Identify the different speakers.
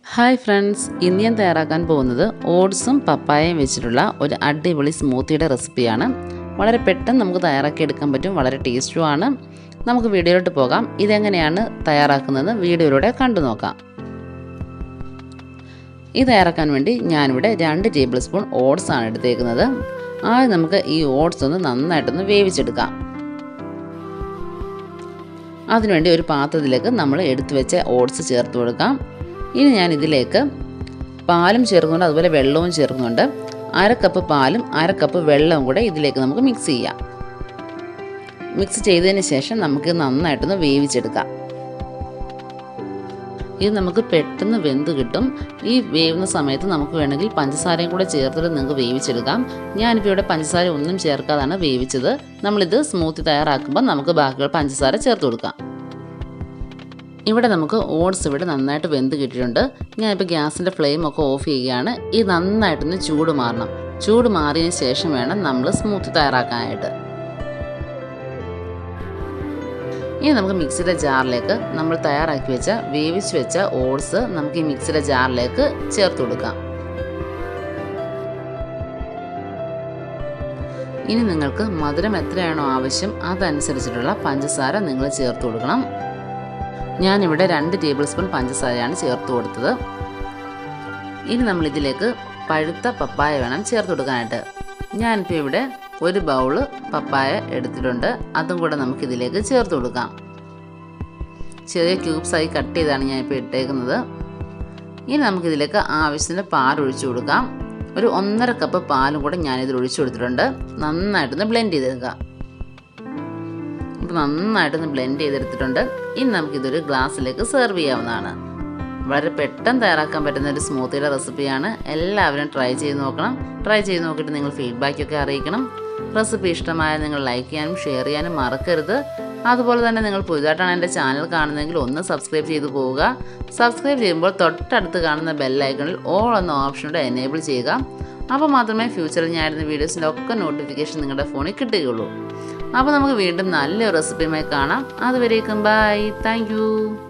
Speaker 1: hi friends ഇന്ന് ഞാൻ തയ്യാറാക്കാൻ പോകുന്നത് ഓട്സും പപ്പായയും വെച്ചിട്ടുള്ള ഒരു അടിപൊളി സ്മൂത്തിയുടെ റെസിപ്പിയാണ് വളരെ പെട്ടെന്ന് നമുക്ക് തയ്യാറാക്കി എടുക്കാൻ പറ്റും വളരെ ടേസ്റ്റുമാണ് നമുക്ക് വീഡിയോയിലോട്ട് പോകാം ഇതെങ്ങനെയാണ് തയ്യാറാക്കുന്നതെന്ന് വീഡിയോയിലൂടെ കണ്ടു നോക്കാം ഇത് തയ്യാറാക്കാൻ വേണ്ടി ഞാനിവിടെ രണ്ട് ടേബിൾ സ്പൂൺ ഓട്സ് ആണ് എടുത്തേക്കുന്നത് ആദ്യം നമുക്ക് ഈ ഓട്സ് ഒന്ന് നന്നായിട്ടൊന്ന് വേവിച്ചെടുക്കാം അതിനുവേണ്ടി ഒരു പാത്രത്തിലേക്ക് നമ്മൾ എടുത്തു വെച്ച ഓട്സ് ചേർത്ത് കൊടുക്കാം ഇനി ഞാൻ ഇതിലേക്ക് പാലും ചേർക്കുന്നുണ്ട് അതുപോലെ വെള്ളവും ചേർക്കുന്നുണ്ട് അര കപ്പ് പാലും അര കപ്പ് വെള്ളവും കൂടെ ഇതിലേക്ക് നമുക്ക് മിക്സ് ചെയ്യാം മിക്സ് ചെയ്തതിന് ശേഷം നമുക്ക് നന്നായിട്ടൊന്ന് വേവിച്ചെടുക്കാം ഇത് നമുക്ക് പെട്ടെന്ന് വെന്ത് കിട്ടും ഈ വേവുന്ന സമയത്ത് നമുക്ക് വേണമെങ്കിൽ പഞ്ചസാരയും കൂടെ ചേർത്തിട്ട് നിങ്ങൾക്ക് വേവിച്ചെടുക്കാം ഞാനിപ്പോൾ ഇവിടെ പഞ്ചസാര ഒന്നും ചേർക്കാതാണ് വേവിച്ചത് നമ്മളിത് സ്മൂത്തി തയ്യാറാക്കുമ്പോൾ നമുക്ക് ബാക്കിയുള്ള പഞ്ചസാര ചേർത്ത് കൊടുക്കാം ഇവിടെ നമുക്ക് ഓട്സ് ഇവിടെ നന്നായിട്ട് വെന്ത് കിട്ടിയിട്ടുണ്ട് ഞാനിപ്പോൾ ഗ്യാസിൻ്റെ ഫ്ലെയിം ഒക്കെ ഓഫ് ചെയ്യുകയാണ് ഇത് നന്നായിട്ടൊന്ന് ചൂട് മാറണം ചൂട് മാറിയതിന് ശേഷം വേണം നമ്മൾ സ്മൂത്തി തയ്യാറാക്കാനായിട്ട് ഇനി നമുക്ക് മിക്സിയുടെ ജാറിലേക്ക് നമ്മൾ തയ്യാറാക്കി വെച്ച വേവിച്ച് വെച്ച ഓട്സ് നമുക്ക് ഈ മിക്സിയുടെ ജാറിലേക്ക് ചേർത്ത് കൊടുക്കാം ഇനി നിങ്ങൾക്ക് മധുരം എത്രയാണോ ആവശ്യം അതനുസരിച്ചിട്ടുള്ള പഞ്ചസാര നിങ്ങൾ ചേർത്ത് കൊടുക്കണം ഞാനിവിടെ രണ്ട് ടേബിൾ സ്പൂൺ പഞ്ചസാരയാണ് ചേർത്ത് കൊടുത്തത് ഇനി നമ്മൾ ഇതിലേക്ക് പഴുത്ത പപ്പായ വേണം ചേർത്ത് കൊടുക്കാനായിട്ട് ഞാനിപ്പോൾ ഇവിടെ ഒരു ബൗള് പപ്പായ എടുത്തിട്ടുണ്ട് അതും കൂടെ നമുക്കിതിലേക്ക് ചേർത്ത് കൊടുക്കാം ചെറിയ ക്യൂബ്സായി കട്ട് ചെയ്താണ് ഞാനിപ്പോൾ ഇട്ടേക്കുന്നത് ഇനി നമുക്കിതിലേക്ക് ആവശ്യത്തിന് പാൽ ഒഴിച്ചു കൊടുക്കാം ഒരു ഒന്നര കപ്പ് പാലും കൂടെ ഞാനിതിൽ ഒഴിച്ചു കൊടുത്തിട്ടുണ്ട് നന്നായിട്ടൊന്ന് ബ്ലെൻഡ് ചെയ്തെടുക്കാം ഇപ്പോൾ നന്നായിട്ടൊന്ന് ബ്ലെൻഡ് ചെയ്തെടുത്തിട്ടുണ്ട് ഇനി നമുക്കിതൊരു ഗ്ലാസ്സിലേക്ക് സെർവ് ചെയ്യാവുന്നതാണ് വളരെ പെട്ടെന്ന് തയ്യാറാക്കാൻ പറ്റുന്ന ഒരു സ്മൂത്തിയുടെ റെസിപ്പിയാണ് എല്ലാവരും ട്രൈ ചെയ്ത് നോക്കണം ട്രൈ ചെയ്ത് നോക്കിയിട്ട് നിങ്ങൾ ഫീഡ്ബാക്കൊക്കെ അറിയിക്കണം റെസിപ്പി ഇഷ്ടമായ നിങ്ങൾ ലൈക്ക് ചെയ്യാനും ഷെയർ ചെയ്യാനും മറക്കരുത് അതുപോലെ തന്നെ നിങ്ങൾ പുതുതായിട്ടാണ് എൻ്റെ ചാനൽ കാണുന്നതെങ്കിൽ ഒന്ന് സബ്സ്ക്രൈബ് ചെയ്ത് പോവുക സബ്സ്ക്രൈബ് ചെയ്യുമ്പോൾ തൊട്ടടുത്ത് കാണുന്ന ബെല്ലൈക്കണിൽ ഓൾ എന്ന ഓപ്ഷനോടെ എനേബിൾ ചെയ്യുക അപ്പോൾ മാത്രമേ ഫ്യൂച്ചറിൽ ഞാൻ ഇടുന്ന വീഡിയോസിൻ്റെ ഒക്കെ നോട്ടിഫിക്കേഷൻ നിങ്ങളുടെ ഫോണിൽ കിട്ടുകയുള്ളൂ അപ്പോൾ നമുക്ക് വീണ്ടും നല്ലൊരു റെസിപ്പിയുമായി കാണാം അതുവരേക്കും ബൈ താങ്ക്